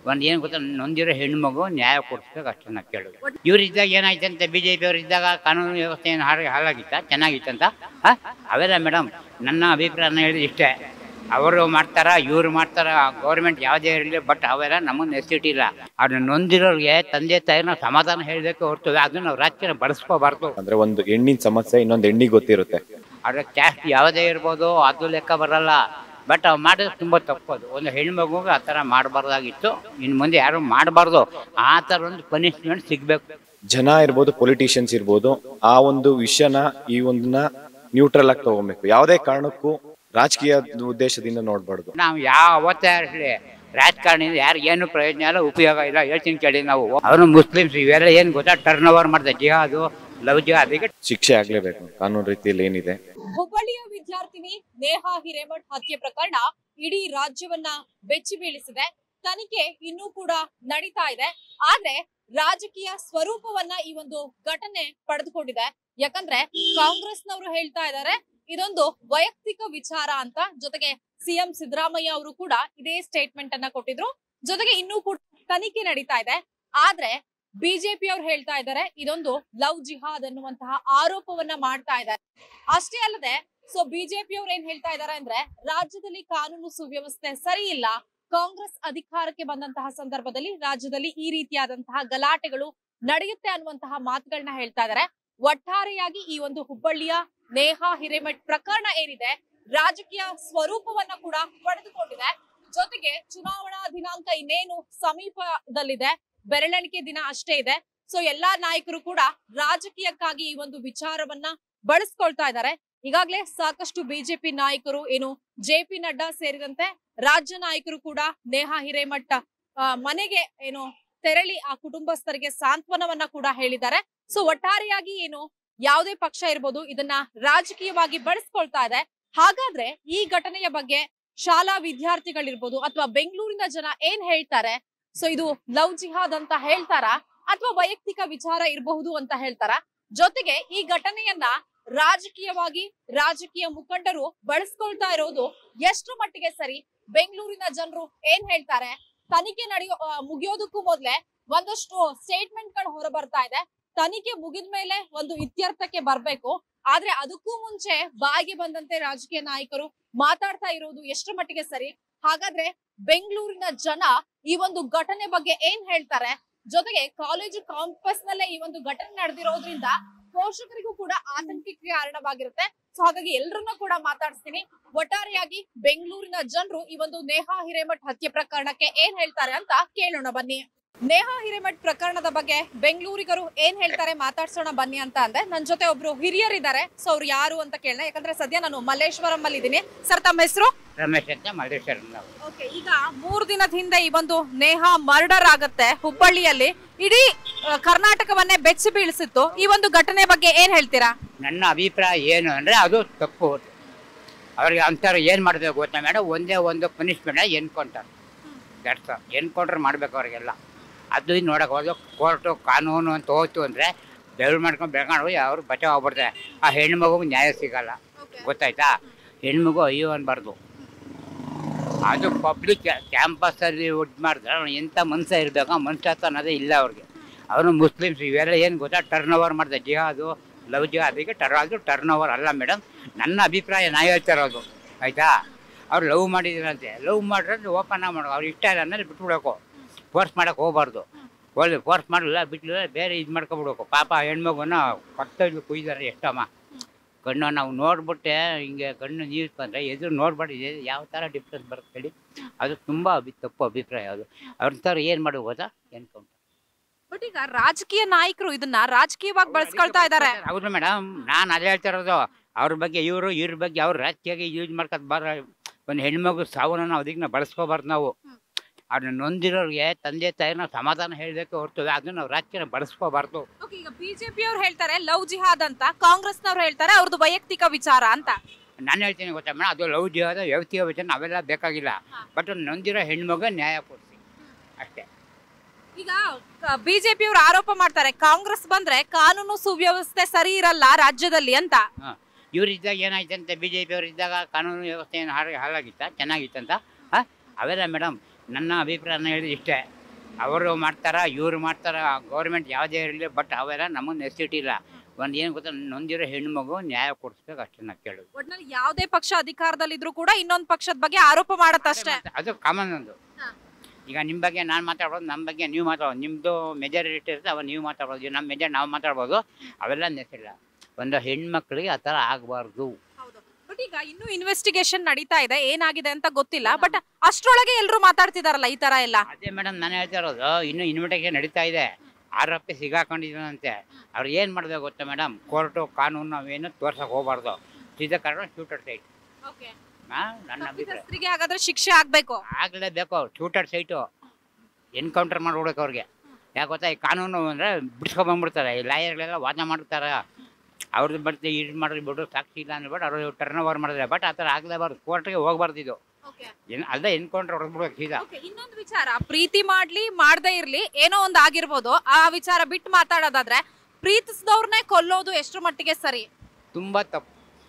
ಒಂದು ಏನು ಗೊತ್ತಾ ನೊಂದಿರೋ ಹೆಣ್ಮಗು ನ್ಯಾಯ ಕೊಡಿಸ್ಬೇಕು ಅಷ್ಟು ನಾವು ಕೇಳೋದು ಇವ್ರು ಇದ್ದಾಗ ಏನಾಯ್ತಂತೆ ಬಿ ಜೆ ಪಿ ಅವ್ರು ಇದ್ದಾಗ ಕಾನೂನು ವ್ಯವಸ್ಥೆ ಏನು ಹಾಗೆ ಹಾಳಾಗಿತ್ತ ಚೆನ್ನಾಗಿತ್ತಂತ ಹಾಂ ಅವೆಲ್ಲ ಮೇಡಮ್ ನನ್ನ ಅಭಿಪ್ರಾಯನ ಹೇಳಿದ ಇಷ್ಟೇ ಅವರು ಮಾಡ್ತಾರ ಇವ್ರು ಮಾಡ್ತಾರ ಗೌರ್ಮೆಂಟ್ ಯಾವುದೇ ಇರಲಿ ಬಟ್ ಅವೆಲ್ಲ ನಮಗೆ ನೆಸಿಟಿ ಇಲ್ಲ ಅವ್ರನ್ನ ನೊಂದಿರೋರಿಗೆ ತಂದೆ ತಾಯಿನ ಸಮಾಧಾನ ಹೇಳಬೇಕು ಹೊರತು ಅದನ್ನ ನಾವು ರಾಜಕೀಯ ಬಳಸ್ಕೋಬಾರ್ದು ಅಂದ್ರೆ ಒಂದು ಹೆಣ್ಣಿನ ಸಮಸ್ಯೆ ಇನ್ನೊಂದು ಹೆಣ್ಣಿಗೆ ಗೊತ್ತಿರುತ್ತೆ ಅದ್ರ ಕ್ಯಾಸ್ಟ್ ಯಾವುದೇ ಇರ್ಬೋದು ಅದು ಲೆಕ್ಕ ಬರಲ್ಲ ಬಟ್ ಅವು ಮಾಡೋದು ತುಂಬ ತಪ್ಪದು ಒಂದು ಹೆಣ್ಮಗುಗೆ ಆ ಥರ ಮಾಡಬಾರ್ದಾಗಿತ್ತು ಇನ್ನು ಮುಂದೆ ಯಾರು ಮಾಡಬಾರ್ದು ಆ ಥರ ಒಂದು ಪನಿಷ್ಮೆಂಟ್ ಸಿಗಬೇಕು ಜನ ಇರ್ಬೋದು ಪೊಲಿಟಿಷಿಯನ್ಸ್ ಇರ್ಬೋದು ಆ ಒಂದು ವಿಷಯನ ಈ ಒಂದನ್ನ ನ್ಯೂಟ್ರಲ್ ಆಗಿ ತಗೊಬೇಕು ಯಾವುದೇ ಕಾರಣಕ್ಕೂ ರಾಜಕೀಯ ಉದ್ದೇಶದಿಂದ ನೋಡ್ಬಾರ್ದು ನಾವು ಯಾವತ್ತೇ ಇರಲಿ ರಾಜಕಾರಣಿಯಿಂದ ಯಾರು ಏನು ಪ್ರಯೋಜನ ಇಲ್ಲ ಉಪಯೋಗ ಇಲ್ಲ ಹೇಳ್ತೀನಿ ಕೇಳಿ ನಾವು ಅವನು ಮುಸ್ಲಿಮ್ಸ್ ಇವೆಲ್ಲ ಏನು ಗೊತ್ತಾ ಟರ್ನ್ ಓವರ್ ಮಾಡ್ತಾರೆ ಜಿಹಾದು ಲವ್ ಜಿಹಾದ್ ಅದಕ್ಕೆ ಶಿಕ್ಷೆ ಆಗ್ಲೇಬೇಕು ಕಾನೂನು ರೀತಿಯಲ್ಲಿ ಏನಿದೆ ಹುಬ್ಬಳ್ಳಿಯ ವಿದ್ಯಾರ್ಥಿನಿ ನೇಹಾ ಹಿರೇಮಠ್ ಹತ್ಯೆ ಪ್ರಕರಣ ಇಡೀ ರಾಜ್ಯವನ್ನ ಬೆಚ್ಚಿ ಬೀಳಿಸಿದೆ ತನಿಖೆ ಇನ್ನೂ ಕೂಡ ನಡೀತಾ ಇದೆ ಆದ್ರೆ ರಾಜಕೀಯ ಸ್ವರೂಪವನ್ನ ಈ ಒಂದು ಘಟನೆ ಪಡೆದುಕೊಂಡಿದೆ ಯಾಕಂದ್ರೆ ಕಾಂಗ್ರೆಸ್ನವರು ಹೇಳ್ತಾ ಇದ್ದಾರೆ ಇದೊಂದು ವೈಯಕ್ತಿಕ ವಿಚಾರ ಅಂತ ಜೊತೆಗೆ ಸಿಎಂ ಸಿದ್ದರಾಮಯ್ಯ ಅವರು ಕೂಡ ಇದೇ ಸ್ಟೇಟ್ಮೆಂಟ್ ಅನ್ನ ಕೊಟ್ಟಿದ್ರು ಜೊತೆಗೆ ಇನ್ನೂ ಕೂಡ ತನಿಖೆ ನಡೀತಾ ಇದೆ ಆದ್ರೆ ಬಿಜೆಪಿ ಅವ್ರು ಹೇಳ್ತಾ ಇದ್ದಾರೆ ಇದೊಂದು ಲವ್ ಜಿಹಾದ್ ಅನ್ನುವಂತಹ ಆರೋಪವನ್ನ ಮಾಡ್ತಾ ಇದ್ದಾರೆ ಅಷ್ಟೇ ಅಲ್ಲದೆ ಸೊ ಬಿಜೆಪಿ ಅವ್ರು ಏನ್ ಹೇಳ್ತಾ ಇದ್ದಾರೆ ಅಂದ್ರೆ ರಾಜ್ಯದಲ್ಲಿ ಕಾನೂನು ಸುವ್ಯವಸ್ಥೆ ಸರಿ ಇಲ್ಲ ಕಾಂಗ್ರೆಸ್ ಅಧಿಕಾರಕ್ಕೆ ಬಂದಂತಹ ಸಂದರ್ಭದಲ್ಲಿ ರಾಜ್ಯದಲ್ಲಿ ಈ ರೀತಿಯಾದಂತಹ ಗಲಾಟೆಗಳು ನಡೆಯುತ್ತೆ ಅನ್ನುವಂತಹ ಮಾತುಗಳನ್ನ ಹೇಳ್ತಾ ಇದ್ದಾರೆ ಒಟ್ಟಾರೆಯಾಗಿ ಈ ಒಂದು ಹುಬ್ಬಳ್ಳಿಯ ನೇಹಾ ಹಿರೇಮಠ್ ಪ್ರಕರಣ ಏನಿದೆ ರಾಜಕೀಯ ಸ್ವರೂಪವನ್ನ ಕೂಡ ಪಡೆದುಕೊಂಡಿದೆ ಜೊತೆಗೆ ಚುನಾವಣಾ ದಿನಾಂಕ ಇನ್ನೇನು ಸಮೀಪದಲ್ಲಿದೆ ಬೆರಳೆಣಿಕೆ ದಿನ ಅಷ್ಟೇ ಇದೆ ಸೊ ಎಲ್ಲಾ ನಾಯಕರು ಕೂಡ ರಾಜಕೀಯಕ್ಕಾಗಿ ಈ ಒಂದು ವಿಚಾರವನ್ನ ಬಳಸ್ಕೊಳ್ತಾ ಇದ್ದಾರೆ ಈಗಾಗಲೇ ಸಾಕಷ್ಟು ಬಿಜೆಪಿ ನಾಯಕರು ಏನು ಜೆ ಪಿ ನಡ್ಡಾ ಸೇರಿದಂತೆ ರಾಜ್ಯ ನಾಯಕರು ಕೂಡ ನೇಹಾ ಹಿರೇಮಠ ಆ, ಮನೆಗೆ ಏನು ತೆರಳಿ ಆ ಕುಟುಂಬಸ್ಥರಿಗೆ ಸಾಂತ್ವನವನ್ನ ಕೂಡ ಹೇಳಿದ್ದಾರೆ ಸೊ ಒಟ್ಟಾರೆಯಾಗಿ ಏನು ಯಾವುದೇ ಪಕ್ಷ ಇರ್ಬೋದು ಇದನ್ನ ರಾಜಕೀಯವಾಗಿ ಬಳಸ್ಕೊಳ್ತಾ ಇದೆ ಹಾಗಾದ್ರೆ ಈ ಘಟನೆಯ ಬಗ್ಗೆ ಶಾಲಾ ವಿದ್ಯಾರ್ಥಿಗಳಿರ್ಬೋದು ಅಥವಾ ಬೆಂಗಳೂರಿನ ಜನ ಏನ್ ಹೇಳ್ತಾರೆ ಸೊ ಇದು ಲವ್ ಜಿಹಾದ್ ಅಂತ ಹೇಳ್ತಾರಾ ಅಥವಾ ವೈಯಕ್ತಿಕ ವಿಚಾರ ಇರಬಹುದು ಅಂತ ಹೇಳ್ತಾರ ಜೊತೆಗೆ ಈ ಘಟನೆಯನ್ನ ರಾಜಕೀಯವಾಗಿ ರಾಜಕೀಯ ಮುಖಂಡರು ಬಳಸ್ಕೊಳ್ತಾ ಇರೋದು ಎಷ್ಟು ಮಟ್ಟಿಗೆ ಸರಿ ಬೆಂಗಳೂರಿನ ಜನರು ಏನ್ ಹೇಳ್ತಾರೆ ತನಿಖೆ ನಡೆಯೋ ಆ, ಮುಗಿಯೋದಕ್ಕೂ ಮೊದ್ಲೇ ಒಂದಷ್ಟು ಸ್ಟೇಟ್ಮೆಂಟ್ ಗಳು ಹೊರ ಬರ್ತಾ ಇದೆ ತನಿಖೆ ಮುಗಿದ ಮೇಲೆ ಒಂದು ಇತ್ಯರ್ಥಕ್ಕೆ ಬರ್ಬೇಕು ಆದ್ರೆ ಅದಕ್ಕೂ ಮುಂಚೆ ಬಾಯಿಗೆ ಬಂದಂತೆ ರಾಜಕೀಯ ನಾಯಕರು ಮಾತಾಡ್ತಾ ಇರೋದು ಎಷ್ಟು ಮಟ್ಟಿಗೆ ಸರಿ ಹಾಗಾದ್ರೆ ಬೆಂಗಳೂರಿನ ಜನ ಈ ಒಂದು ಘಟನೆ ಬಗ್ಗೆ ಏನ್ ಹೇಳ್ತಾರೆ ಜೊತೆಗೆ ಕಾಲೇಜು ಕಾಂಪಸ್ ನಲ್ಲೇ ಈ ಒಂದು ಘಟನೆ ನಡೆದಿರೋದ್ರಿಂದ ಪೋಷಕರಿಗೂ ಕೂಡ ಆತಂಕಕ್ಕೆ ಕಾರಣವಾಗಿರುತ್ತೆ ಸೊ ಹಾಗಾಗಿ ಎಲ್ಲರನ್ನ ಕೂಡ ಮಾತಾಡಿಸ್ತೀನಿ ಒಟ್ಟಾರೆಯಾಗಿ ಬೆಂಗಳೂರಿನ ಜನರು ಈ ಒಂದು ನೇಹಾ ಹಿರೇಮಠ್ ಹತ್ಯೆ ಪ್ರಕರಣಕ್ಕೆ ಏನ್ ಹೇಳ್ತಾರೆ ಅಂತ ಕೇಳೋಣ ಬನ್ನಿ ನೇಹಾ ಹಿರೇಮಠ್ ಪ್ರಕರಣದ ಬಗ್ಗೆ ಬೆಂಗಳೂರಿಗರು ಏನ್ ಹೇಳ್ತಾರೆ ಮಾತಾಡ್ಸೋಣ ಬನ್ನಿ ಅಂತ ಅಂದ್ರೆ ನನ್ ಜೊತೆ ಒಬ್ರು ಹಿರಿಯರಿದ್ದಾರೆ ಸೊ ಅವ್ರು ಯಾರು ಅಂತ ಕೇಳೋಣ ಯಾಕಂದ್ರೆ ಸದ್ಯ ನಾನು ಮಲ್ಲೇಶ್ವರಂ ಅಲ್ಲಿ ಇದ್ದೀನಿ ಸರ್ ತಮ್ಮ ಹೆಸರು ರಮೇಶ್ ಅಂತ ಮಲ್ಲೇಶ್ವರ ನಾವು ಓಕೆ ಈಗ ಮೂರು ದಿನದ ಹಿಂದೆ ಈ ಒಂದು ನೇಹಾ ಮರ್ಡರ್ ಆಗತ್ತೆ ಹುಬ್ಬಳ್ಳಿಯಲ್ಲಿ ಇಡೀ ಆ, ಕರ್ನಾಟಕವನ್ನೇ ಬೆಚ್ಚಿ ಬೀಳಿಸಿತ್ತು ಈ ಒಂದು ಘಟನೆ ಬಗ್ಗೆ ಏನ್ ಹೇಳ್ತೀರಾ ನನ್ನ ಅಭಿಪ್ರಾಯ ಏನು ಅಂದರೆ ಅದು ತಪ್ಪು ಅವ್ರಿಗೆ ಅಂತಾರೆ ಏನು ಮಾಡಬೇಕು ಗೊತ್ತಾ ಮೇಡಮ್ ಒಂದೇ ಒಂದು ಪನಿಷ್ಮೆಂಟ್ ಎನ್ಕೊಂತಾರೆ ದಟ್ಸ್ ಎನ್ಕೌಂಟ್ರ್ ಮಾಡ್ಬೇಕು ಅವ್ರಿಗೆಲ್ಲ ಅದು ಇದು ನೋಡಕ್ಕೆ ಹೋದ್ರೆ ಕೋರ್ಟು ಕಾನೂನು ಅಂತ ಹೋಯ್ತು ಅಂದರೆ ಬೆಳ್ ಮಾಡ್ಕೊಂಡು ಬೆಳ್ಕೊಂಡು ಹೋಗಿ ಅವ್ರು ಬಚಾವ್ ಆಗ್ಬಿಡ್ತಾರೆ ಆ ಹೆಣ್ಮಗುಗೆ ನ್ಯಾಯ ಸಿಗಲ್ಲ ಗೊತ್ತಾಯ್ತಾ ಹೆಣ್ಮಗು ಅಯ್ಯೋ ಅನ್ಬಾರ್ದು ಅದು ಪಬ್ಲಿಕ್ ಕ್ಯಾಂಪಸ್ಸಲ್ಲಿ ಇದು ಮಾಡಿದ್ರೆ ಎಂಥ ಮನ್ಸ ಇರಬೇಕು ಮನುಷ್ಯತ್ವ ಅನ್ನೋದೇ ಇಲ್ಲ ಅವ್ರಿಗೆ ಅವನು ಮುಸ್ಲಿಮ್ಸ್ ಇವೆಲ್ಲ ಏನು ಗೊತ್ತಾ ಟರ್ನ್ ಓವರ್ ಮಾಡ್ತಾರೆ ಜಿಹಾದು ಲವ್ ಜಿಹಾದ್ ಅದಕ್ಕೆ ಟರ್ ಅದು ಟರ್ನ್ ಓವರ್ ಅಲ್ಲ ಮೇಡಮ್ ನನ್ನ ಅಭಿಪ್ರಾಯ ನಾ ಹೇಳ್ತಾ ಇರೋದು ಆಯಿತಾ ಅವ್ರು ಲವ್ ಮಾಡಿದ್ರಂತೆ ಲವ್ ಮಾಡಿದ್ರೆ ಓಪನ್ ಮಾಡೋ ಅವ್ರು ಇಷ್ಟ ಇಲ್ಲ ಅಂದರೆ ಬಿಟ್ಬಿಡಬೇಕು ಫೋರ್ಸ್ ಮಾಡೋಕೆ ಹೋಗ್ಬಾರ್ದು ಹೋಗಿ ಫೋರ್ಸ್ ಮಾಡಲಿಲ್ಲ ಬಿಟ್ಟಲಿಲ್ಲ ಬೇರೆ ಇದು ಮಾಡ್ಕೊಬಿಡ್ಬೇಕು ಪಾಪ ಆ ಹೆಣ್ಮಗುನ ಕೊತ್ತಲ್ಲಿ ಕುಯ್ದಾರೆ ಎಷ್ಟಮ್ಮ ಕಣ್ಣು ನಾವು ನೋಡ್ಬಿಟ್ಟೆ ಹಿಂಗೆ ಕಣ್ಣು ನೀರು ಬಂದರೆ ಎದುರು ನೋಡ್ಬೇಡಿ ಯಾವ ಥರ ಡಿಫ್ರೆನ್ಸ್ ಬರುತ್ತೆ ಹೇಳಿ ಅದು ತುಂಬ ಅಭಿ ತಪ್ಪು ಅಭಿಪ್ರಾಯ ಅದು ಅವ್ರ ಥರ ಏನು ಮಾಡಿ ಹೋದಾ ಎನ್ಕೌಂಟರ್ ಬಟ್ ಈಗ ರಾಜಕೀಯ ನಾಯಕರು ಇದನ್ನ ರಾಜಕೀಯವಾಗಿ ಬಳಸ್ಕೊಳ್ತಾ ಇದ್ದಾರೆ ಹೌದು ಮೇಡಮ್ ನಾನು ಅದೇ ಹೇಳ್ತಾ ಇರೋದು ಅವ್ರ ಬಗ್ಗೆ ಇವರು ಇವ್ರ ಬಗ್ಗೆ ಅವ್ರು ರಾಜಕೀಯ ಯೂಸ್ ಮಾಡ್ಕೊತ ಬಾರ ಒಂದು ಹೆಣ್ಮಗು ಸಾವನ್ನ ನಾವು ಅದಕ್ಕೆ ಬಳಸ್ಕೋಬಾರ್ದು ನಾವು ಅವ್ರನ್ನ ನೊಂದಿರೋರಿಗೆ ತಂದೆ ತಾಯಿನ ಸಮಾಧಾನ ಹೇಳಬೇಕು ಹೊರತು ಅದನ್ನ ನಾವು ರಾಜಕೀಯ ಬಳಸ್ಕೋಬಾರ್ದು Okay, ಈಗ ಬಿಜೆಪಿ ಅವ್ರು ಹೇಳ್ತಾರೆ ಲವ್ ಜಿಹಾದ್ ಅಂತ ಕಾಂಗ್ರೆಸ್ನವ್ರು ಹೇಳ್ತಾರೆ ಅವ್ರದ್ದು ವೈಯಕ್ತಿಕ ವಿಚಾರ ಅಂತ ನಾನು ಹೇಳ್ತೀನಿ ಗೊತ್ತಾ ಮೇಡಮ್ ಅದು ಲವ್ ಜಿಹಾದ ವ್ಯಕ್ತಿಯ ವಿಚಾರ ಅವೆಲ್ಲ ಬೇಕಾಗಿಲ್ಲ ಬಟ್ ನೊಂದಿರೋ ಹೆಣ್ಮಗ ನ್ಯಾಯ ಕೊಡಿಸಿ ಅಷ್ಟೇ ಈಗ ಬಿಜೆಪಿ ಅವರು ಆರೋಪ ಮಾಡ್ತಾರೆ ಕಾಂಗ್ರೆಸ್ ಬಂದ್ರೆ ಕಾನೂನು ಸುವ್ಯವಸ್ಥೆ ಸರಿ ಇರಲ್ಲ ರಾಜ್ಯದಲ್ಲಿ ಅಂತ ಹಾಂ ಇವ್ರು ಇದ್ದಾಗ ಏನಾಯ್ತಂತೆ ಬಿ ಜೆ ಪಿ ಅವ್ರು ಇದ್ದಾಗ ಕಾನೂನು ವ್ಯವಸ್ಥೆ ಏನು ಹಾಗೆ ಹಾಳಾಗಿತ್ತ ಚೆನ್ನಾಗಿತ್ತಂತ ಹಾಂ ಅವೆಲ್ಲ ಮೇಡಮ್ ನನ್ನ ಅಭಿಪ್ರಾಯನ ಹೇಳಿದ ಇಷ್ಟೇ ಅವರು ಮಾಡ್ತಾರ ಇವ್ರು ಮಾಡ್ತಾರ ಗೌರ್ಮೆಂಟ್ ಯಾವುದೇ ಇರಲಿ ಬಟ್ ಅವೆಲ್ಲ ನಮಗೆ ನೆಸಿಟಿ ಇಲ್ಲ ಒಂದು ಏನು ಗೊತ್ತಾ ನೊಂದಿರೋ ಹೆಣ್ಮಗು ನ್ಯಾಯ ಕೊಡಿಸ್ಬೇಕು ಅಷ್ಟೇ ನಾವು ಕೇಳೋದು ಒಟ್ನಲ್ಲಿ ಯಾವುದೇ ಪಕ್ಷ ಅಧಿಕಾರದಲ್ಲಿದ್ರು ಕೂಡ ಇನ್ನೊಂದ್ ಪಕ್ಷದ ಬಗ್ಗೆ ಆರೋಪ ಮಾಡತ್ತಷ್ಟೇ ಅದು ಕಾಮನ್ ಒಂದು ಹಾ. ಈಗ ನಿಮ್ಮ ಬಗ್ಗೆ ನಾನು ಮಾತಾಡ್ಬೋದು ನಮ್ಮ ಬಗ್ಗೆ ನೀವು ಮಾತಾಡೋದು ನಿಮ್ಮದು ಮೆಜಾರಿಟಿ ಇರುತ್ತೆ ಅವ ನೀವು ಮಾತಾಡ್ಬೋದು ನಮ್ಮ ಮೆಜಾರ್ ನಾವು ಮಾತಾಡ್ಬೋದು ಅವೆಲ್ಲ ನೆಸಿಲ್ಲ ಒಂದು ಹೆಣ್ಮಕ್ಳಿಗೆ ಆ ಥರ ಆಗಬಾರ್ದು ಬಟ್ ಈಗ ಇನ್ನೂ ಇನ್ವೆಸ್ಟಿಗೇಷನ್ ನಡೀತಾ ಇದೆ ಏನಾಗಿದೆ ಅಂತ ಗೊತ್ತಿಲ್ಲ ಬಟ್ ಅಷ್ಟ್ರೊಳಗೆ ಎಲ್ರು ಮಾತಾಡ್ತಿದಾರಲ್ಲ ಈ ತರ ಎಲ್ಲ ಅದೇ ಮೇಡಮ್ ನಾನು ಹೇಳ್ತಾ ಇರೋದು ಇನ್ನೂ ಇನ್ವಿಟೇಷನ್ ನಡೀತಾ ಇದೆ ಆರೋಪಿ ಸಿಗಾಕೊಂಡಿದ್ದಾನಂತೆ ಅವ್ರು ಏನು ಮಾಡಬೇಕು ಗೊತ್ತಾ ಮೇಡಮ್ ಕೋರ್ಟು ಕಾನೂನು ನಾವೇನು ತೋರ್ಸಕ್ಕೆ ಹೋಗ್ಬಾರ್ದು ಸೀದಾ ಕಾರಣ ಶೂಟರ್ ಸೈಟ್ ಹಾಂ ನನ್ನ ಅಭಿಪ್ರಾಯ ತಪ್ಪಿತಸ್ಥರಿಗೆ ಹಾಗಾದ್ರೆ ಶಿಕ್ಷೆ ಆಗ್ಬೇಕು ಆಗಲೇಬೇಕು ಶೂಟರ್ ಸೈಟು ಎನ್ಕೌಂಟರ್ ಮಾಡ್ಬಿಡ್ಬೇಕು ಅವ್ರಿಗೆ ಯಾಕೆ ಗೊತ್ತಾ ಈ ಕಾನೂನು ಅಂದರೆ ಬಿಡ್ಸ್ಕೊಂಬಂದ್ಬಿಡ್ತಾರೆ ಈ ಲಾಯರ್ಗಳೆಲ್ಲ ವಾದ ಮಾಡ್ತಾರೆ ಅವ್ರದ್ದು ಬರ್ತಿ ಇದು ಮಾಡಿದ್ರೆ ಬಿಡು ಸಾಕ್ಷಿ ಇಲ್ಲ ಅಂದ್ಬಿಟ್ಟು ಅವರು ಟರ್ನ್ ಓವರ್ ಮಾಡಿದ್ರೆ ಬಟ್ ಆ ಥರ ಆಗಲೇಬಾರ್ದು ಕೋರ್ಟ್ಗೆ ಹೋಗ್ಬಾರ್ದು ಇದು ಏನು ಅಲ್ಲದೆ ಎನ್ಕೌಂಟರ್ ಹೊಡೆದ್ಬಿಡ್ಬೇಕು ಸೀದಾ ಇನ್ನೊಂದು ವಿಚಾರ ಪ್ರೀತಿ ಮಾಡ್ಲಿ ಮಾಡದೇ ಇರ್ಲಿ ಏನೋ ಒಂದು ಆಗಿರ್ಬೋದು ಆ ವಿಚಾರ ಬಿಟ್ಟು ಮಾತಾಡೋದಾದ್ರೆ ಪ್ರೀತಿಸಿದವ್ರನ್ನೇ ಕೊಲ್ಲೋದು ಎಷ್ಟು ಮಟ್ಟಿಗೆ ಸರಿ ತುಂಬ ತಪ್ಪು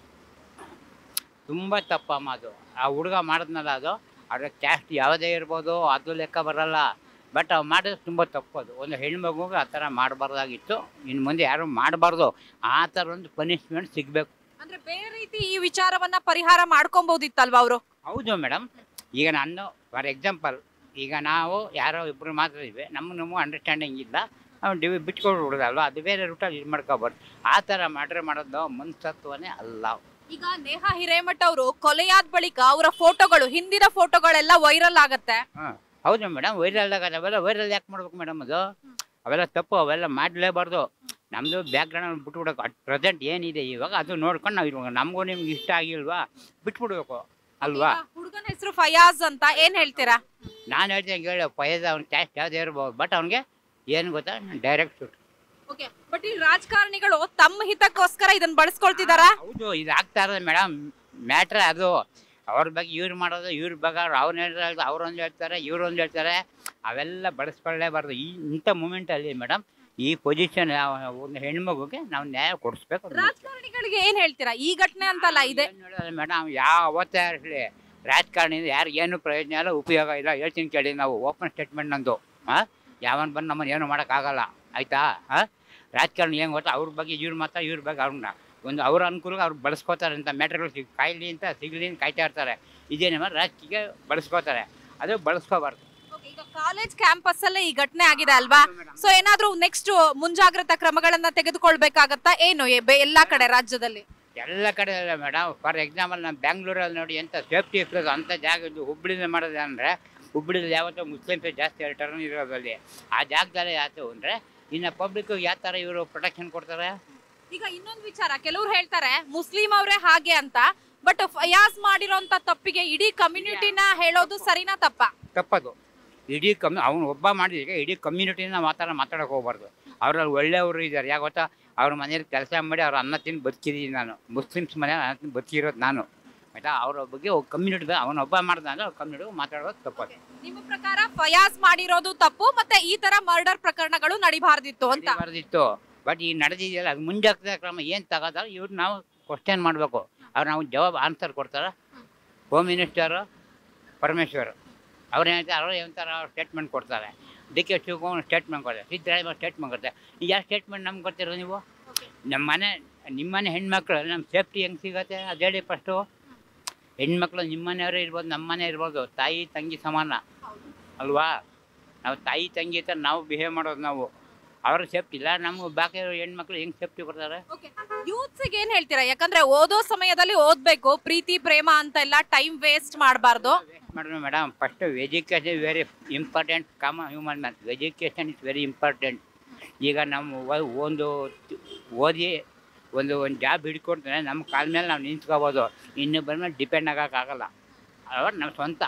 ತುಂಬ ತಪ್ಪಮ್ಮ ಅದು ಆ ಹುಡುಗ ಮಾಡಿದ್ನಲ್ಲ ಅದು ಅದ್ರ ಕ್ಯಾಸ್ಟ್ ಯಾವುದೇ ಇರ್ಬೋದು ಅದು ಲೆಕ್ಕ ಬರಲ್ಲ ಬಟ್ ಅವು ಮಾಡಿದ್ರೆ ತುಂಬ ತಪ್ಪು ಅದು ಒಂದು ಹೆಣ್ಮಗುಗೆ ಆ ಥರ ಮಾಡಬಾರ್ದಾಗಿತ್ತು ಇನ್ನು ಮುಂದೆ ಯಾರು ಮಾಡಬಾರ್ದು ಆ ಥರ ಒಂದು ಪನಿಷ್ಮೆಂಟ್ ಸಿಗಬೇಕು ಅಂದ್ರೆ ಬೇರೆ ರೀತಿ ಈ ವಿಚಾರವನ್ನ ಪರಿಹಾರ ಮಾಡ್ಕೊಬಹುದಿತ್ತಲ್ವಾ ಅವರು ಹೌದು ಮೇಡಮ್ ಈಗ ನಾನು ಫಾರ್ ಎಕ್ಸಾಂಪಲ್ ಈಗ ನಾವು ಯಾರೋ ಇಬ್ಬರು ಮಾತ್ರ ಇವೆ ನಮ್ಮ ನಮಗೂ ಅಂಡರ್ಸ್ಟ್ಯಾಂಡಿಂಗ್ ಇಲ್ಲ ಅವ್ನು ಡಿವಿ ಬಿಟ್ಕೊಂಡು ಬಿಡೋದಲ್ವ ಅದು ಬೇರೆ ರೂಟಲ್ಲಿ ಇದು ಮಾಡ್ಕೋಬಾರ್ದು ಆ ಥರ ಮಾಡ್ರೆ ಮಾಡೋದು ಮನ್ಸತ್ವನೇ ಅಲ್ಲ ಈಗ ನೇಹಾ ಹಿರೇಮಠ ಅವರು ಕೊಲೆಯಾದ ಬಳಿಕ ಅವರ ಫೋಟೋಗಳು ಹಿಂದಿನ ಫೋಟೋಗಳೆಲ್ಲ ವೈರಲ್ ಆಗತ್ತೆ ಹಾಂ ಹೌದು ಮೇಡಮ್ ವೈರಲ್ ಆಗೋದು ಅವೆಲ್ಲ ವೈರಲ್ ಯಾಕೆ ಮಾಡ್ಬೇಕು ಮೇಡಮ್ ಅದು ಅವೆಲ್ಲ ತಪ್ಪು ಅವೆಲ್ಲ ಮಾಡಲೇಬಾರ್ದು ನಮ್ಮದು ಬ್ಯಾಕ್ಗ್ರೌಂಡ್ ಬಿಟ್ಬಿಡಬೇಕು ಅಟ್ ಪ್ರೆಸೆಂಟ್ ಏನಿದೆ ಇವಾಗ ಅದು ನೋಡ್ಕೊಂಡು ನಾವು ಇರುವಾಗ ನಮಗೂ ನಿಮ್ಗೆ ಇಷ್ಟ ಆಗಿಲ್ವಾ ಬಿಟ್ಬಿಡ್ಬೇಕು ಅಲ್ವಾ ಹುಡುಗನ ಹೆಸರು ಫಯಾಜ್ ಅಂತ ಏನ್ ಹೇಳ್ತೀರಾ ನಾನು ಹೇಳ್ತೀನಿ ಹೇಳಿ ಫಯಜ್ ಅವ್ನ ಕ್ಯಾಸ್ಟ್ ಯಾವುದೇ ಇರ್ಬೋದು ಬಟ್ ಅವ್ನಿಗೆ ಏನು ಗೊತ್ತಾ ಡೈರೆಕ್ಟ್ ಶೂಟ್ ಓಕೆ ಬಟ್ ಈ ರಾಜಕಾರಣಿಗಳು ತಮ್ಮ ಹಿತಕ್ಕೋಸ್ಕರ ಇದನ್ನ ಬಳಸ್ಕೊಳ್ತಿದಾರ ಹೌದು ಇದು ಆಗ್ತಾ ಇರೋದು ಮೇಡಮ್ ಮ್ಯಾಟ್ರ್ ಅದು ಅವ್ರ ಬಗ್ಗೆ ಇವ್ರು ಮಾಡೋದು ಇವ್ರ ಬಗ್ಗೆ ಅವ್ರು ಅವ್ರು ಹೇಳ್ತಾರೆ ಅವ್ರೊಂದು ಹೇಳ್ತಾರೆ ಇವ್ರೊಂದು ಹೇಳ್ತಾರೆ ಅವೆಲ್ಲ ಬಳಸ್ಕೊಳ್ಳೇಬಾರ್ದು ಈ ಇಂಥ ಮೂಮೆಂಟಲ್ಲಿ ಮೇಡಮ್ ಈ ಪೊಸಿಷನ್ ಒಂದು ಹೆಣ್ಮಗುಗೆ ನಾವು ನ್ಯಾಯ ಕೊಡಿಸ್ಬೇಕು ಅದು ಮುಖ್ಯ. ರಾಜಕಾರಣಿಗಳಿಗೆ ಏನ್ ಹೇಳ್ತೀರಾ ಈ ಘಟನೆ ಅಂತಲ್ಲ ಇದೆ ಮೇಡಮ್ ಯಾವತ್ತೇ ಇರಲಿ ರಾಜಕಾರಣಿಯಿಂದ ಯಾರಿಗೆ ಏನು ಪ್ರಯೋಜನ ಇಲ್ಲ ಉಪಯೋಗ ಇಲ್ಲ ಹೇಳ್ತೀನಿ ಕೇಳಿ ನಾವು ಓಪನ್ ಸ್ಟೇಟ್ಮೆಂಟ್ ನಂದು ಹಾಂ ಯಾವನ್ ಬಂದು ನಮ್ಮನ್ನು ಏನು ಮಾಡೋಕ್ಕಾಗಲ್ಲ ಆಯಿತಾ ಹಾಂ ರಾಜಕಾರಣಿ ಏನು ಗೊತ್ತಾ ಅವ್ರ ಬಗ್ಗೆ ಇವ್ರ ಮಾತ್ರ ಇವ್ರ ಬಗ್ಗೆ ಅವ್ರನ್ನ ಒಂದು ಅವ್ರ ಅನುಕೂಲಕ್ಕೆ ಅವ್ರು ಬಳಸ್ಕೋತಾರೆ ಅಂತ ಮ್ಯಾಟ್ರ್ಗಳು ಸಿಗ್ ಕಾಯ್ಲಿ ಅಂತ ಸಿಗಲಿ ಅಂತ ಕಾಯ್ತಾ ಇರ್ತಾರೆ ಇದೇನೇಮ ರಾಜಕೀಯ ಬಳಸ್ಕೋತಾರೆ ಅದು ಬಳಸ್ಕೋಬಾರ್ದು Okay, ಈಗ ಕಾಲೇಜ್ ಕ್ಯಾಂಪಸ್ ಅಲ್ಲೇ ಈ ಘಟನೆ ಆಗಿದೆ ಅಲ್ವಾ ಸೊ ಏನಾದ್ರೂ ನೆಕ್ಸ್ಟ್ ಮುಂಜಾಗ್ರತಾ ಕ್ರಮಗಳನ್ನ ತೆಗೆದುಕೊಳ್ಬೇಕಾಗತ್ತಾ ಏನು ಎ- ಬೆ- ಎಲ್ಲಾ ಕಡೆ ರಾಜ್ಯದಲ್ಲಿ ಎಲ್ಲ ಕಡೆ ಅಲ್ಲ ಮೇಡಮ್ ಫಾರ್ ಎಕ್ಸಾಂಪಲ್ ನಮ್ಮ ಬ್ಯಾಂಗ್ಳೂರಲ್ಲಿ ನೋಡಿ ಎಂಥ ಸೇಫ್ಟಿ ಇರ್ತದೆ ಅಂಥ ಜಾಗ ಇದು ಹುಬ್ಳಿಲಿ ಮಾಡೋದು ಅಂದರೆ ಹುಬ್ಳಿಲಿ ಯಾವತ್ತೂ ಮುಸ್ಲಿಮ್ಸ್ ಜಾಸ್ತಿ ಟರ್ನ್ ಇರೋದಲ್ಲಿ ಆ ಜಾಗದಲ್ಲಿ ಆಯ್ತು ಅಂದರೆ ಇನ್ನು ಪಬ್ಲಿಕ್ ಯಾವ ಥರ ಇವರು ಪ್ರೊಟೆಕ್ಷನ್ ಕೊಡ್ತಾರೆ ಈಗ ಇನ್ನೊಂದು ವಿಚಾರ ಕೆಲವ್ರು ಹೇಳ್ತಾರೆ ಮುಸ್ಲಿಂ ಅವರೇ ಹಾಗೆ ಅಂತ ಬಟ್ ಫಯಾಜ್ ಮಾಡಿರೋಂತ ತಪ್ಪಿಗೆ ಇಡೀ ಕಮ್ಯುನಿಟಿನ ಹೇಳೋದು ಸರಿನಾ ತಪ್ಪ ತಪ್ಪದು ಇಡೀ ಕಮ್ಮಿ ಅವ್ನು ಒಬ್ಬ ಮಾಡಿದ್ರೆ ಇಡೀ ಕಮ್ಯುನಿಟಿನ ಮಾತಾಡ ಮಾತಾಡೋಕೆ ಹೋಗ್ಬಾರ್ದು ಅವ್ರಲ್ಲಿ ಒಳ್ಳೆಯವರು ಇದ್ದಾರೆ ಯಾಕೆ ಗೊತ್ತಾ ಅವ್ರ ಮನೇಲಿ ಕೆಲಸ ಮಾಡಿ ಅವ್ರ ಅನ್ನ ತಿಂದು ಬದುಕಿದ್ದೀನಿ ನಾನು ಮುಸ್ಲಿಮ್ಸ್ ಮನೆ ಅನ್ನ ತಿಂದು ಬದುಕಿರೋದು ನಾನು ಆಯಿತಾ ಅವ್ರ ಬಗ್ಗೆ ಕಮ್ಯುನಿಟಿ ಅವನೊಬ್ಬ ಮಾಡ್ದ ಅಂದ್ರೆ ಅವ್ರ ಕಮ್ಯುನಿಟಿ ಮಾತಾಡೋದು ತಪ್ಪದು ನಿಮ್ಮ ಪ್ರಕಾರ ಫಯಾಜ್ ಮಾಡಿರೋದು ತಪ್ಪು ಮತ್ತೆ ಈ ತರ ಮರ್ಡರ್ ಪ್ರಕರಣಗಳು ನಡಿಬಾರ್ದಿತ್ತು ಅಂತ ಬರ್ದಿತ್ತು ಬಟ್ ಈ ನಡೆದಿದೆಯಲ್ಲ ಅದು ಮುಂಜಾಗ್ರತಾ ಕ್ರಮ ಏನು ತಗೋದಾರ ಇವ್ರು ನಾವು ಕ್ವಶನ್ ಮಾಡಬೇಕು ಅವ್ರು ನಾವು ಜವಾಬ್ ಆನ್ಸರ್ ಕೊಡ್ತಾರೆ ಹೋಮ್ ಮಿನಿಸ್ಟರು ಪರಮೇಶ್ವರ್ ಅವ್ರು ಹೇಳ್ತಾರೆ ಅವ್ರು ಏನಂತಾರೆ ಅವ್ರು ಸ್ಟೇಟ್ಮೆಂಟ್ ಕೊಡ್ತಾರೆ ಡಿ ಕೆ ಶಿವಕುಮಾರ್ ಸ್ಟೇಟ್ಮೆಂಟ್ ಕೊಡ್ತಾರೆ ಸಿದ್ದರಾಮಯ್ಯ ಸ್ಟೇಟ್ಮೆಂಟ್ ಕೊಡ್ತಾರೆ ಈಗ ಯಾವ ಸ್ಟೇಟ್ಮೆಂಟ್ ನಮ್ಗೆ ಕೊಡ್ತೀರ ನೀವು ನಮ್ಮ ಮನೆ ನಿಮ್ಮ ಮನೆ ಹೆಣ್ಮಕ್ಳು ನಮ್ಮ ಸೇಫ್ಟಿ ಹೆಂಗೆ ಸಿಗತ್ತೆ ಅದು ಹೇಳಿ ಫಸ್ಟು ಹೆಣ್ಮಕ್ಳು ನಿಮ್ಮ ಮನೆಯವರೇ ಇರ್ಬೋದು ನಮ್ಮ ಮನೆ ಇರ್ಬೋದು ತಾಯಿ ತಂಗಿ ಸಮಾನ ಅಲ್ವಾ ನಾವು ತಾಯಿ ತಂಗಿ ಥರ ನಾವು ಬಿಹೇವ್ ಮಾಡೋದು ನಾವು ಅವ್ರ ಸೇಫ್ಟಿ ಇಲ್ಲ ನಮ್ಗೆ ಬಾಕಿ ಹೆಣ್ಮಕ್ಳು ಹೆಂಗೆ ಸೇಫ್ಟಿ ಕೊಡ್ತಾರೆ ಯೂತ್ಸ್ ಏನ್ ಹೇಳ್ತೀರಾ ಯಾಕಂದ್ರೆ ಓದೋ ಸಮಯದಲ್ಲಿ ಓದ್ಬೇಕು ಪ್ರೀತಿ ಪ್ರೇಮ ಅಂತ ಎಲ್ಲ ಟೈಮ್ ವೇಸ್ಟ್ ಮಾಡಬಾರ್ದು ಮಾಡಿದ್ರು madam first education very important common human man education is very important ಈಗ ನಮ್ಮ ವ- ಒಂದು ತಿ- ಓದಿ ಒಂದು ಒಂದು ಜಾಬ್ ಹಿಡ್ಕೊಡ್ತಾರೆ ನಮ್ಮ ಕಾಲ ಮೇಲೆ ನಾವು ನಿಂತ್ಕೋಬೋದು ಇನ್ನೊಬ್ಬರ ಮೇಲೆ ಡಿಪೆಂಡ್ ಆಗೋಕ್ಕಾಗಲ್ಲ ಅವಾಗ ನಮ್ಮ ಸ್ವಂತ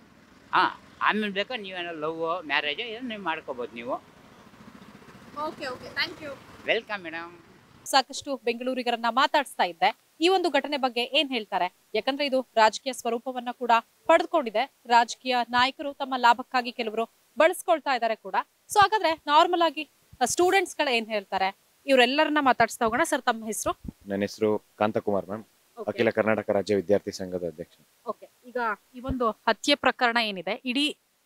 ಹಾಂ ಆಮೇಲೆ ಬೇಕಾ ನೀವೇನೋ ಲವ್ ಮ್ಯಾರೇಜ್ ಏನೋ ನೀವು ಮಾಡ್ಕೋಬೋದು ನೀವು okay okay thank you welcome madam ಸಾಕಷ್ಟು ಬೆಂಗಳೂರಿಗರನ್ನ ಮಾತಾಡಿಸ್ತಾ ಇದ್ದೆ ಈ ಒಂದು ಘಟನೆ ಬಗ್ಗೆ ಏನ್ ಹೇಳ್ತಾರೆ ಯಾಕಂದ್ರೆ ಇದು ರಾಜಕೀಯ ಸ್ವರೂಪವನ್ನ ಕೂಡ ಪಡೆದುಕೊಂಡಿದೆ ರಾಜಕೀಯ ನಾಯಕರು ತಮ್ಮ ಲಾಭಕ್ಕಾಗಿ ಕೆಲವರು ಬಳಸ್ಕೊಳ್ತಾ ಇದ್ದಾರೆ ಕೂಡ ಸೊ ಹಾಗಾದ್ರೆ ನಾರ್ಮಲ್ ಆಗಿ ಸ್ಟೂಡೆಂಟ್ಸ್ ಗಳು ಏನ್ ಹೇಳ್ತಾರೆ ಇವರೆಲ್ಲರನ್ನ ಮಾತಾಡಿಸ್ತಾ ಹೋಗೋಣ ಸರ್ ತಮ್ಮ ಹೆಸರು ನನ್ನ ಹೆಸರು ಕಾಂತಕುಮಾರ್ ಮ್ಯಾಮ್ ಅಖಿಲ ಕರ್ನಾಟಕ ರಾಜ್ಯ ವಿದ್ಯಾರ್ಥಿ ಸಂಘದ ಅಧ್ಯಕ್ಷ ಓಕೆ ಈಗ ಈ ಒಂದು ಹತ್ಯೆ ಪ್ರಕರಣ ಏನಿದೆ ಇಡೀ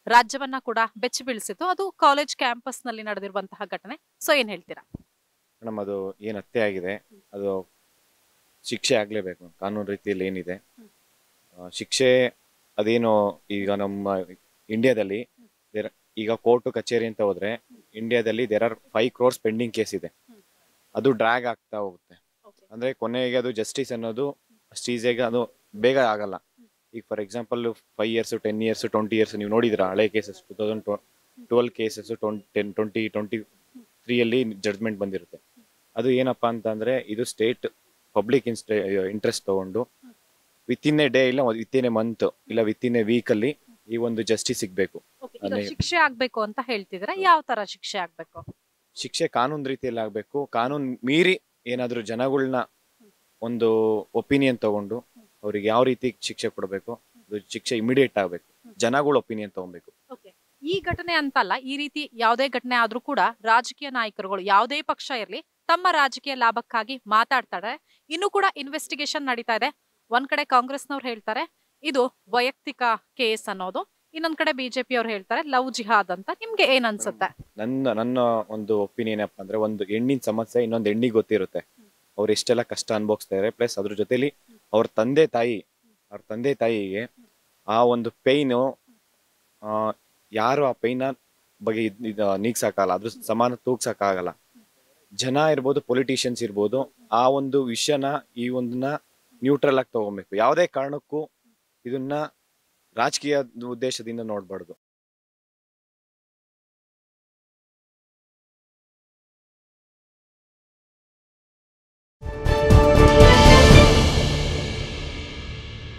ರಾಜ್ಯವನ್ನ ಕೂಡ ಬೆಚ್ಚಿ ಬೀಳಿಸಿತ್ತು ಅದು ಕಾಲೇಜ್ ಕ್ಯಾಂಪಸ್ ನಲ್ಲಿ ನಡೆದಿರುವಂತಹ ಘಟನೆ ಸೊ ಏನ್ ಹೇಳ್ತೀರಾ ಮೇಡಮ್ ಅದು ಏನು ಹತ್ಯೆ ಆಗಿದೆ ಅದು ಶಿಕ್ಷೆ ಆಗಲೇಬೇಕು ಕಾನೂನು ರೀತಿಯಲ್ಲಿ ಏನಿದೆ ಆ, ಶಿಕ್ಷೆ ಅದೇನು ಈಗ ನಮ್ಮ ಇಂಡಿಯಾದಲ್ಲಿ there- ಈಗ ಕೋರ್ಟು ಕಚೇರಿ ಅಂತ ಹೋದ್ರೆ ಇಂಡಿಯಾದಲ್ಲಿ there are five crores pending case ಇದೆ ಅದು ಡ್ರ್ಯಾಗ್ ಆಗ್ತಾ ಹೋಗುತ್ತೆ ಅಂದ್ರೆ ಕೊನೆಗೆ ಅದು ಜಸ್ಟಿಸ್ ಅನ್ನೋದು ಅಷ್ಟು ಈಸಿಯಾಗಿ ಅದು ಬೇಗ ಆಗಲ್ಲ ಈಗ for example five years ten years twenty years ನೀವು ನೋಡಿದ್ರ ಹಳೆ cases two thousand twelve cases ten twenty twenty ತ್ರೀಯಲ್ಲಿ ಜಡ್ಜ್ಮೆಂಟ್ ಬಂದಿರುತ್ತೆ ಅದು ಏನಪ್ಪಾ ಅಂತ ಅಂದ್ರೆ ಇದು ಸ್ಟೇಟ್ ಪಬ್ಲಿಕ್ ಇಂಟ್ರೆಸ್ಟ್ ತಗೊಂಡು ವಿತ್ ಇನ್ ಎ ಡೇ ಇಲ್ಲ ವಿತ್ ಇನ್ ಎ ಮಂತ್ ಇಲ್ಲ ವಿತ್ ಇನ್ ಎ ವೀಕ್ ಅಲ್ಲಿ ಈ ಒಂದು ಜಸ್ಟಿಸ್ ಸಿಗ್ಬೇಕು ಈಗ ಅದೇ. ಶಿಕ್ಷೆ ಆಗ್ಬೇಕು ಅಂತ ಹೇಳ್ತಿದ್ರೆ ಯಾವ ತರ ಶಿಕ್ಷೆ ಆಗ್ಬೇಕು ಶಿಕ್ಷೆ ಕಾನೂನು ರೀತಿಯಲ್ಲಿ ಆಗ್ಬೇಕು ಕಾನೂನು ಮೀರಿ ಏನಾದ್ರೂ ಜನಗಳನ್ನ ಒಂದು ಒಪಿನಿಯನ್ ತಗೊಂಡು ಅವ್ರಿಗೆ ಯಾವ ರೀತಿ ಶಿಕ್ಷೆ ಕೊಡಬೇಕು ಅದು ಶಿಕ್ಷೆ ಇಮಿಡಿಯೇಟ್ ಆಗ್ಬೇಕು ಜನಗಳ ಒಪಿನಿಯನ್ ತಗೊಬೇಕು ಈ ಘಟನೆ ಅಂತಲ್ಲ ಈ ರೀತಿ ಯಾವುದೇ ಘಟನೆ ಆದ್ರೂ ಕೂಡ ರಾಜಕೀಯ ನಾಯಕರುಗಳು ಯಾವುದೇ ಪಕ್ಷ ಇರಲಿ ತಮ್ಮ ರಾಜಕೀಯ ಲಾಭಕ್ಕಾಗಿ ಮಾತಾಡ್ತಾರೆ ಇನ್ನು ಕೂಡ ಇನ್ವೆಸ್ಟಿಗೇಷನ್ ನಡೀತಾ ಇದೆ ಒಂದ್ ಕಡೆ ಕಾಂಗ್ರೆಸ್ನವ್ರು ಹೇಳ್ತಾರೆ ಇದು ವೈಯಕ್ತಿಕ ಕೇಸ್ ಅನ್ನೋದು ಇನ್ನೊಂದ್ ಕಡೆ ಬಿಜೆಪಿ ಅವ್ರು ಹೇಳ್ತಾರೆ ಲವ್ ಜಿಹಾದ್ ಅಂತ ನಿಮ್ಗೆ ಏನ್ ಅನ್ಸುತ್ತೆ ನನ್ನ ನನ್ನ ಒಂದು ಒಪಿನಿಯನ್ ಏನಪ್ಪ ಅಂದ್ರೆ ಒಂದು ಹೆಣ್ಣಿನ ಸಮಸ್ಯೆ ಇನ್ನೊಂದು ಹೆಣ್ಣಿಗೆ ಗೊತ್ತಿರುತ್ತೆ ಅವ್ರು ಎಷ್ಟೆಲ್ಲ ಕಷ್ಟ ಅನುಭವಿಸ್ತಾ ಇದಾರೆ ಪ್ಲಸ್ ಅದ್ರ ಜೊತೆಲಿ ಅವ್ರ ತಂದೆ ತಾಯಿ ಅವ್ರ ತಂದೆ ತಾಯಿಗೆ ಆ ಒಂದು ಪೈನು ಯಾರು ಆ ಪೈನ ಬಗ್ಗೆ ಇದ್- ಇದ್ ನೀಗ್ಸಕ್ಕಾಗಲ್ಲ ಅದ್ರ ಸಮಾನ ತೂಗ್ಸಕ್ಕಾಗಲ್ಲ ಜನ ಇರ್ಬೋದು ಪೊಲಿಟಿಷಿಯನ್ಸ್ ಇರ್ಬೋದು ಆ ಒಂದು ವಿಷಯನ ಈ ಒಂದನ್ನ ನ್ಯೂಟ್ರಲ್ ಆಗಿ ತಗೊಬೇಕು ಯಾವುದೇ ಕಾರಣಕ್ಕೂ ಇದನ್ನ ರಾಜಕೀಯ ಉದ್ದೇಶದಿಂದ ನೋಡ್ಬಾರ್ದು